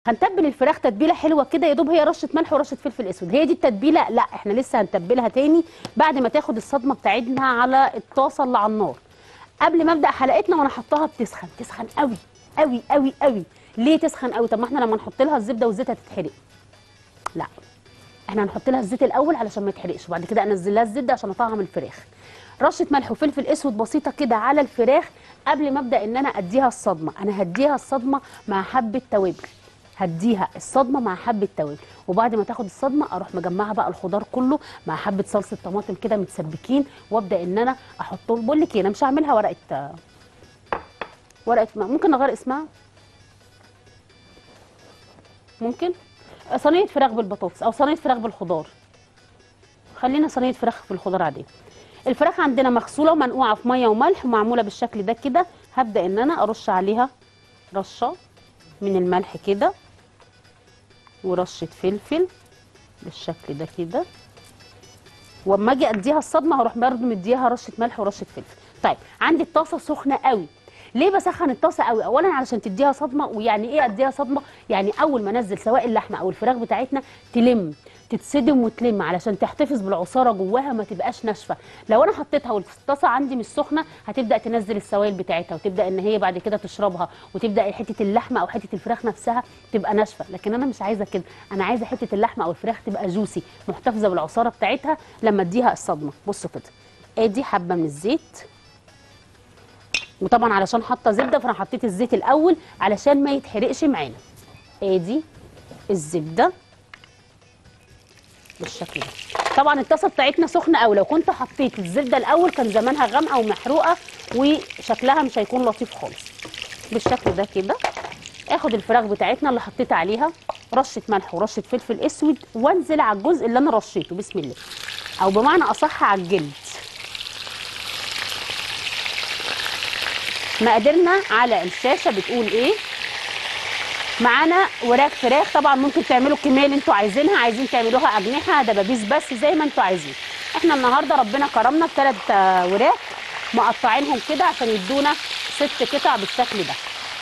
هنتبل الفراخ تتبيله حلوه كده يا دوب هي رشه ملح ورشه فلفل اسود هي دي التتبيله لا احنا لسه هنتبلها تاني بعد ما تاخد الصدمه بتاعتنا على الطاسه اللي على النار قبل ما ابدا حلقتنا وانا حطاها بتسخن تسخن قوي قوي قوي قوي ليه تسخن قوي طب ما احنا لما نحط لها الزبده والزيت هتتحرق لا احنا هنحط لها الزيت الاول علشان ما يتحرقش وبعد كده انزل لها الزبده عشان اطعم الفراخ رشه ملح وفلفل اسود بسيطه كده على الفراخ قبل ما ابدا ان انا اديها الصدمه انا هديها الصدمه مع حبه توابل هديها الصدمه مع حبه توابل وبعد ما تاخد الصدمه اروح مجمعه بقى الخضار كله مع حبه صلصه طماطم كده متسبكين وابدا ان انا احطهم بقول لك ايه انا مش هعملها ورقه ورقه ممكن نغير اسمها ممكن صينيه فراخ بالبطاطس او صينيه فراخ بالخضار خلينا صينيه فراخ بالخضار عاديه الفراخ عندنا مغسوله ومنقوعه في ميه وملح ومعموله بالشكل ده كده هبدا ان انا ارش عليها رشه من الملح كده ورشه فلفل بالشكل ده كده واما اجي اديها الصدمه هروح برضه مديها رشه ملح ورشه فلفل طيب عندي الطاسه سخنه قوي ليه بسخن الطاسه قوي اولا علشان تديها صدمه ويعني ايه اديها صدمه يعني اول ما انزل سواء اللحمه او الفراخ بتاعتنا تلم تتصدم وتلم علشان تحتفظ بالعصاره جواها ما تبقاش ناشفه لو انا حطيتها والطاسه عندي مش سخنه هتبدا تنزل السوائل بتاعتها وتبدا ان هي بعد كده تشربها وتبدا حته اللحمه او حته الفراخ نفسها تبقى ناشفه لكن انا مش عايزه كده انا عايزه حته اللحمه او الفراخ تبقى جوسي محتفظه بالعصاره بتاعتها لما اديها الصدمه بصوا كده ادي حبه من الزيت وطبعا علشان حاطه زبده فانا حطيت الزيت الاول علشان ما يتحرقش معانا ادي الزبده بالشكل ده طبعا الطاسه بتاعتنا سخنه قوي لو كنت حطيت الزبده الاول كان زمانها غامقه ومحروقه وشكلها مش هيكون لطيف خالص بالشكل ده كده اخد الفراخ بتاعتنا اللي حطيت عليها رشه ملح ورشه فلفل اسود وانزل على الجزء اللي انا رشيته بسم الله او بمعنى اصح على الجلد مقاديرنا على الشاشه بتقول ايه معانا وراك فراخ طبعا ممكن تعملوا الكميه اللي انتوا عايزينها عايزين تعملوها اجنحه دبابيس بس زي ما انتوا عايزين احنا النهارده ربنا كرمنا بثلاث وراك مقطعينهم كده عشان يدونا ست قطع بالشكل ده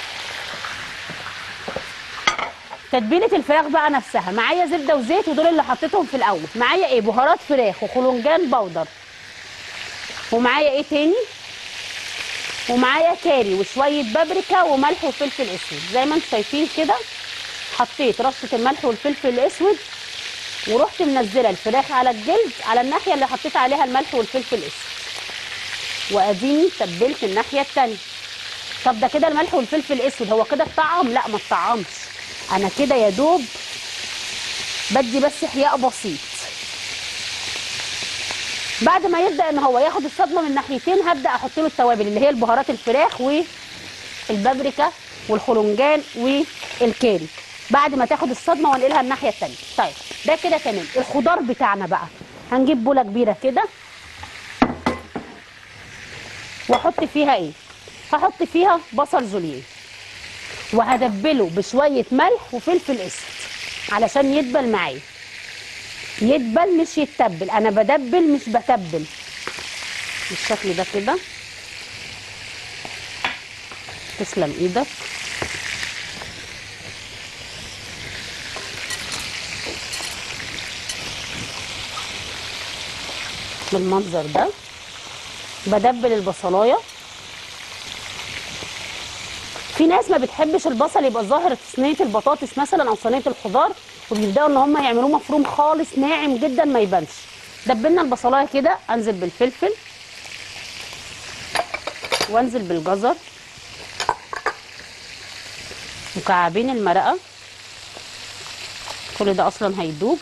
تتبيله الفراخ بقى نفسها معايا زبده وزيت ودول اللي حطيتهم في الاول معايا ايه بهارات فراخ وخلنجان بودر ومعايا ايه تاني ومعايا كاري وشويه بابريكا وملح وفلفل اسود زي ما انتم شايفين كده حطيت رشه الملح والفلفل الاسود ورحت منزله الفراخ على الجلد على الناحيه اللي حطيت عليها الملح والفلفل الاسود واديني تبلت الناحيه الثانيه طب ده كده الملح والفلفل الاسود هو كده اتطعم لا ما اتطعمش انا كده يا دوب بدي بس احياء بسيط بعد ما يبدا ان هو ياخد الصدمه من ناحيتين هبدا احط له التوابل اللي هي البهارات الفراخ والبابريكا والخلنجان والكاري بعد ما تاخد الصدمه وانقلها الناحيه الثانيه طيب ده كده تمام الخضار بتاعنا بقى هنجيب بوله كبيره كده واحط فيها ايه هحط فيها بصل جوليان وهدبله بشويه ملح وفلفل اسود علشان يدبل معايا يدبل مش يتبل انا بدبل مش بتبل بالشكل ده كده تسلم ايدك بالمنظر ده بدبل البصلايه في ناس ما بتحبش البصل يبقى ظاهر في صينيه البطاطس مثلا او صينيه الخضار وبيبداوا ان هم يعملوه مفروم خالص ناعم جدا ما يبانش دبلنا البصلايه كده انزل بالفلفل وانزل بالجزر مكعبين المرقه كل ده اصلا هيدوب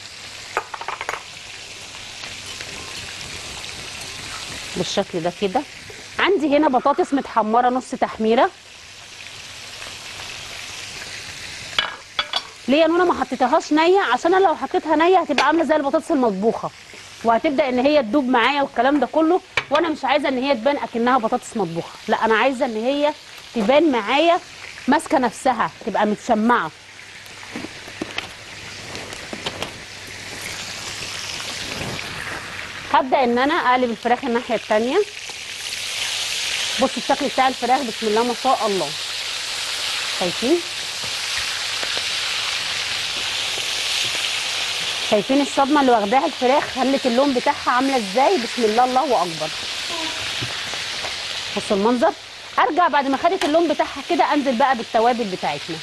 بالشكل ده كده عندي هنا بطاطس متحمره نص تحميره ليه يا نونا ما حطيتهاش نيه عشان انا لو حطيتها نيه هتبقى عامله زي البطاطس المطبوخه وهتبدا ان هي تدوب معايا والكلام ده كله وانا مش عايزه ان هي تبان اكنها بطاطس مطبوخه لا انا عايزه ان هي تبان معايا ماسكه نفسها تبقى متشمعه هبدا ان انا اقلب الفراخ الناحيه الثانيه بصوا الشكل بتاع الفراخ بسم الله ما شاء الله شايفين شايفين الصدمه اللي واخداها الفراخ خلت اللون بتاعها عامله ازاي بسم الله الله اكبر بصوا المنظر ارجع بعد ما خدت اللون بتاعها كده انزل بقى بالتوابل بتاعتنا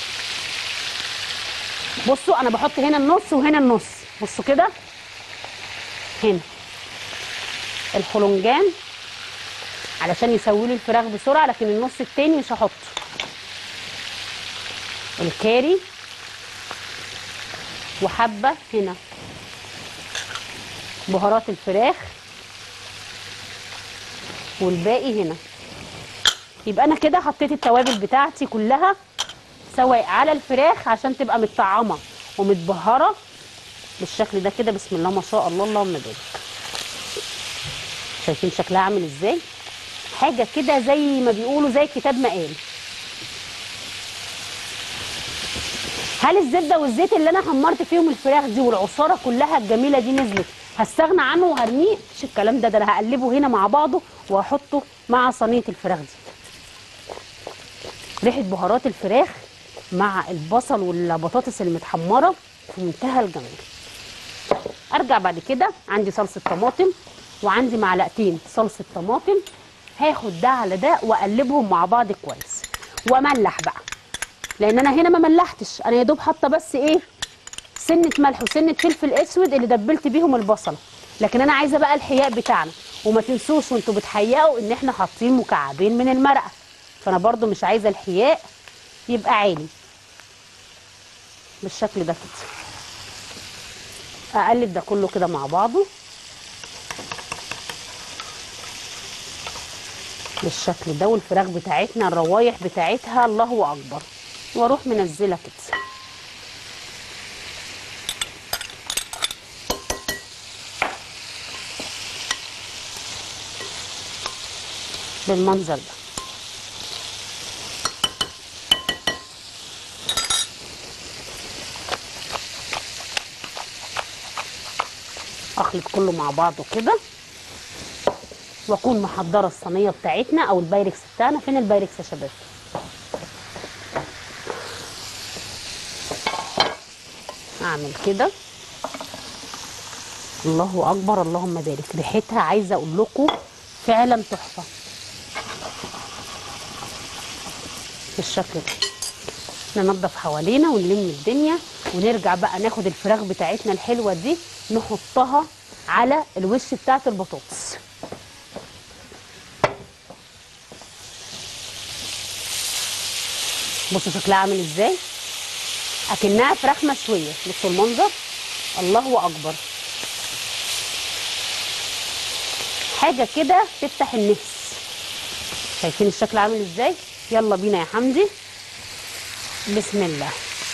بصوا انا بحط هنا النص وهنا النص بصوا كده هنا الخلنجان علشان يسوي لي الفراخ بسرعه لكن النص التاني مش هحطه الكاري وحبه هنا بهارات الفراخ والباقي هنا يبقى انا كده حطيت التوابل بتاعتي كلها سواء على الفراخ عشان تبقى متطعمه ومتبهره بالشكل ده كده بسم الله ما شاء الله اللهم بارك شايفين شكلها عامل ازاي حاجه كده زي ما بيقولوا زي الكتاب ما قال هل الزبده والزيت اللي انا حمرت فيهم الفراخ دي والعصاره كلها الجميله دي نزلت هستغنى عنه وهرميه مش الكلام ده ده انا هقلبه هنا مع بعضه وهحطه مع صينيه الفراخ دي ريحه بهارات الفراخ مع البصل والبطاطس المتحمره في منتهى الجمال ارجع بعد كده عندي صلصه طماطم وعندي معلقتين صلصه طماطم هاخد ده على ده واقلبهم مع بعض كويس واملح بقى لان انا هنا ما ملحتش انا يا دوب حاطه بس ايه سنه ملح وسنه فلفل اسود اللي دبلت بيهم البصله لكن انا عايزه بقى الحياء بتاعنا وما تنسوش وانتوا بتحيقوا ان احنا حاطين مكعبين من المرقه فانا برضو مش عايزه الحياء يبقى عالي بالشكل ده كده اقلب ده كله كده مع بعضه بالشكل ده والفراخ بتاعتنا الروايح بتاعتها الله اكبر واروح منزله كده بالمنظر ده اخلط كله مع بعضه كده واكون محضره الصينيه بتاعتنا او البايركس بتاعنا فين البايركس يا شباب اعمل كده الله اكبر اللهم بارك ريحتها عايزه اقول لكم فعلا تحفه بالشكل ده ننضف حوالينا ونلم الدنيا ونرجع بقى ناخد الفراخ بتاعتنا الحلوه دي نحطها على الوش بتاعت البطاطس بصوا شكلها عامل ازاي اكنها فراخ مشويه بصوا المنظر الله اكبر حاجه كده تفتح النفس شايفين الشكل عامل ازاي يلا بينا يا حمدي بسم الله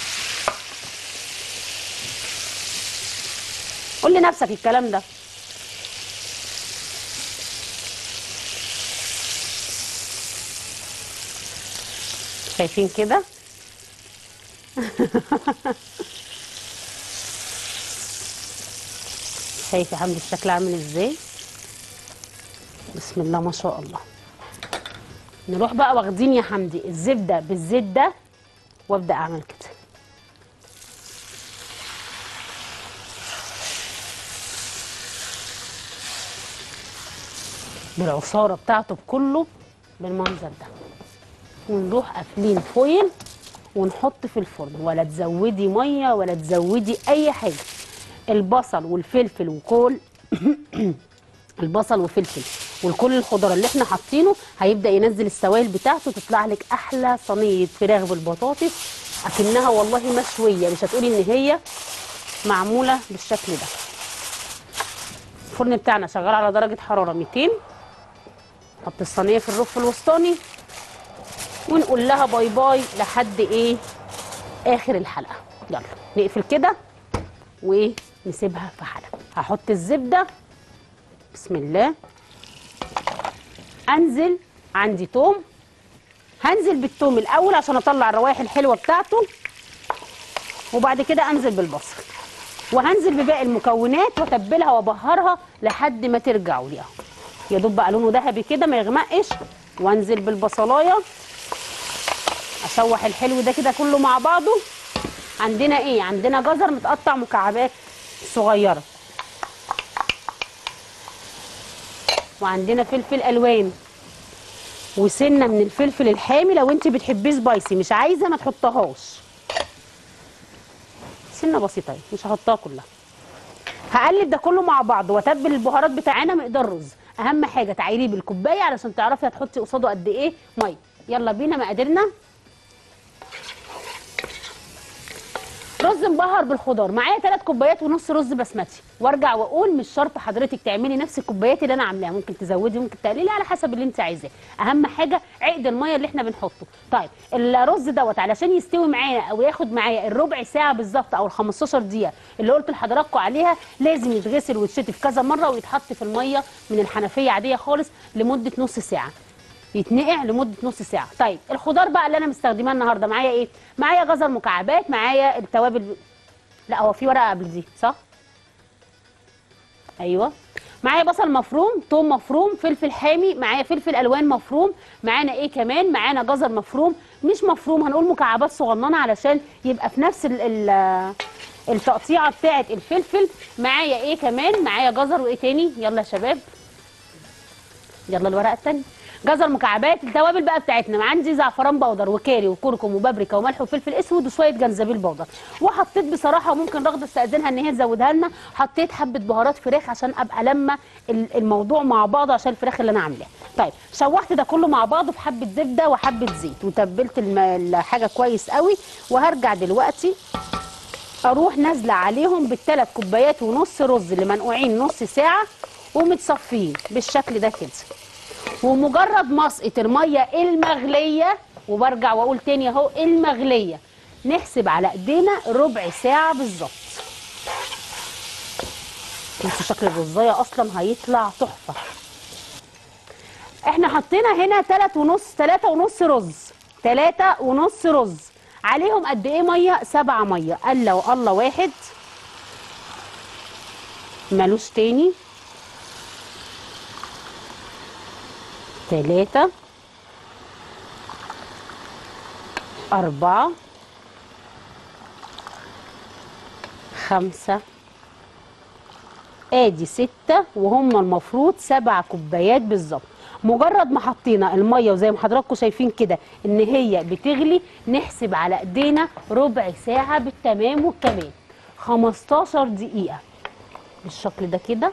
قول لنفسك الكلام ده شايفين كده شايف يا حمدي الشكل عامل ازاي بسم الله ما شاء الله نروح بقى واخدين يا حمدي الزبده بالزيت ده وابدا اعمل كده بالعصاره بتاعته بكله بالمنظر ده ونروح قافلين فويل ونحط في الفرن ولا تزودي ميه ولا تزودي اي حاجه البصل والفلفل وكل البصل وفلفل والكل الخضار اللي احنا حاطينه هيبدا ينزل السوائل بتاعته تطلع لك احلى صينيه فراخ بالبطاطس اكنها والله مشويه مش هتقولي ان هي معموله بالشكل ده الفرن بتاعنا شغال على درجه حراره 200 نحط الصينيه في الرف الوسطاني ونقول لها باي باي لحد ايه اخر الحلقه يلا نقفل كده ونسيبها في حلقه هحط الزبده بسم الله انزل عندي توم هنزل بالتوم الاول عشان اطلع الروائح الحلوه بتاعته وبعد كده انزل بالبصل وهنزل بباقي المكونات واتبلها وابهرها لحد ما ترجعوا لي اهو يا دوب بقى لونه ذهبي كده ما يغمقش وانزل بالبصلايه اشوح الحلو ده كده كله مع بعضه عندنا ايه عندنا جزر متقطع مكعبات صغيره وعندنا فلفل الوان وسنه من الفلفل الحامي لو انت بتحبيه سبايسي مش عايزه ما تحطهاش سنه بسيطه اهي، مش هحطها كلها هقلب ده كله مع بعض واتبل البهارات بتاعنا مقدار رز اهم حاجه تعيريه بالكوبايه علشان تعرفي هتحطي قصاده قد ايه ميه يلا بينا مقاديرنا رز مبهر بالخضار معايا 3 كوبايات ونص رز بسمتي وارجع واقول مش شرط حضرتك تعملي نفس الكوبايات اللي انا عاملاها ممكن تزودي ممكن تقللي على حسب اللي انت عايزاه اهم حاجه عقد الميه اللي احنا بنحطه طيب الرز دوت علشان يستوي معانا او ياخد معايا الربع ساعه بالظبط او ال 15 دقيقه اللي قلت لحضراتكم عليها لازم يتغسل ويتشطف كذا مره ويتحط في الميه من الحنفيه عاديه خالص لمده نص ساعه يتنقع لمده نص ساعه طيب الخضار بقى اللي انا مستخدماه النهارده معايا ايه معايا جزر مكعبات معايا التوابل لا هو في ورقه قبل دي صح ايوه معايا بصل مفروم توم مفروم فلفل حامي معايا فلفل الوان مفروم معانا ايه كمان معانا جزر مفروم مش مفروم هنقول مكعبات صغننه علشان يبقى في نفس ال ال التقطيعه بتاعه الفلفل معايا ايه كمان معايا جزر وايه تاني يلا يا شباب يلا الورقه الثانيه جزر مكعبات التوابل بقى بتاعتنا عندي زعفران بودر وكاري وكركم وبابريكا وملح وفلفل اسود وشويه جنزبيل بودر وحطيت بصراحه ممكن رغده استاذنها ان هي تزودها لنا حطيت حبه بهارات فراخ عشان ابقى لما ال- الموضوع مع بعضه عشان الفراخ اللي انا عاملاها طيب شوحت ده كله مع بعضه في حبه زبده وحبه زيت وتبلت الم- الحاجه كويس قوي وهرجع دلوقتي اروح نازله عليهم بالثلاث كوبايات ونص رز اللي منقوعين نص ساعه ومتصفين بالشكل ده كده ومجرد مسقه الميه المغليه وبرجع واقول تاني اهو المغليه نحسب على ايدينا ربع ساعه بالظبط انتوا شكل الرزايه اصلا هيطلع تحفه احنا حطينا هنا تلات ونص تلاتة ونص رز تلاتة ونص رز عليهم قد ايه ميه سبعة ميه الله والله واحد ملوش تاني تلاتة أربعة خمسة ادي ستة وهم المفروض سبع كوبايات بالظبط مجرد ما حطينا الميه وزي ما حضراتكم شايفين كده ان هي بتغلي نحسب على ايدينا ربع ساعه بالتمام والكمال 15 دقيقه بالشكل ده كده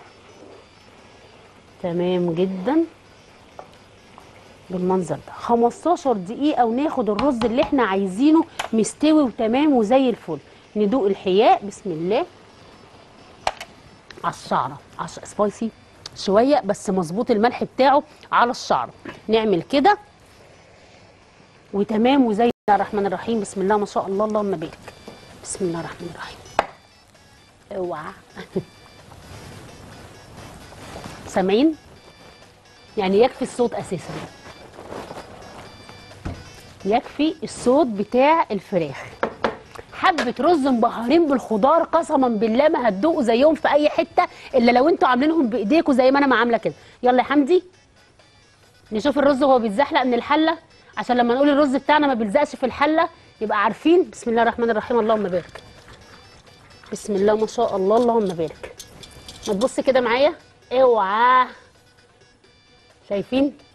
تمام جدا بالمنظر ده 15 دقيقة وناخد الرز اللي احنا عايزينه مستوي وتمام وزي الفل ندوق الحياء بسم الله على الشعرة عش... سبايسي شوية بس مظبوط الملح بتاعه على الشعرة نعمل كده وتمام وزي الله الرحمن الرحيم بسم الله ما شاء الله اللهم بارك بسم الله الرحمن الرحيم اوعى سامعين يعني يكفي الصوت اساسا يكفي الصوت بتاع الفراخ حبه رز مبهرين بالخضار قسما بالله ما هتدوقوا زيهم في اي حته الا لو انتوا عاملينهم بايديكم زي ما انا ما عامله كده يلا يا حمدي نشوف الرز وهو بيتزحلق من الحله عشان لما نقول الرز بتاعنا ما بيلزقش في الحله يبقى عارفين بسم الله الرحمن الرحيم اللهم بارك بسم الله ما شاء الله اللهم بارك ما تبص كده معايا اوعى شايفين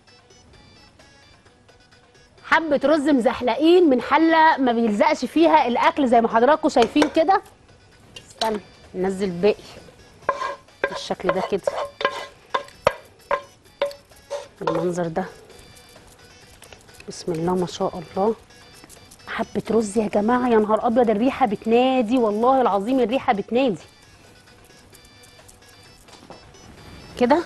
حبة رز مزحلقين من حلة ما بيلزقش فيها الأكل زي ما حضراتكم شايفين كده استنى ننزل الباقي بالشكل ده كده بالمنظر ده بسم الله ما شاء الله حبة رز يا جماعة يا نهار أبيض الريحة بتنادي والله العظيم الريحة بتنادي كده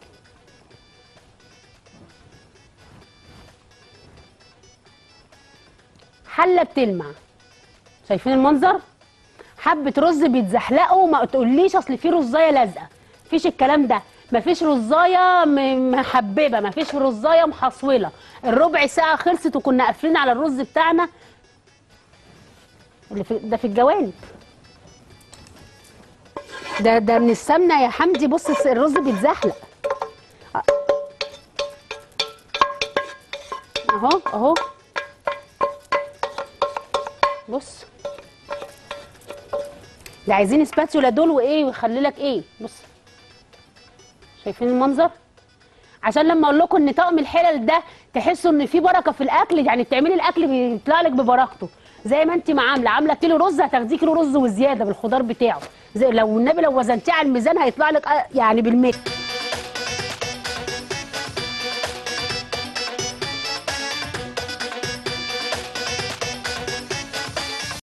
حله بتلمع شايفين المنظر حبه رز بيتزحلقوا ما تقوليش اصل في رزايه لازقه مفيش الكلام ده مفيش رزايه م- محببه مفيش رزايه محصوله الربع ساعه خلصت وكنا قافلين على الرز بتاعنا اللي في ده في الجوانب ده ده من السمنه يا حمدي بص الس- الرز بيتزحلق اهو اهو اللي عايزين سباتيولا دول وايه ويخلي لك ايه بص شايفين المنظر عشان لما اقول لكم ان طقم الحلل ده تحسوا ان في بركه في الاكل يعني بتعملي الاكل بيطلع لك ببركته زي ما انت ما عامله عامله كيلو رز هتاخديه كيلو رز وزياده بالخضار بتاعه زي لو النبي لو وزنتيه على الميزان هيطلع لك آه، يعني بالمثل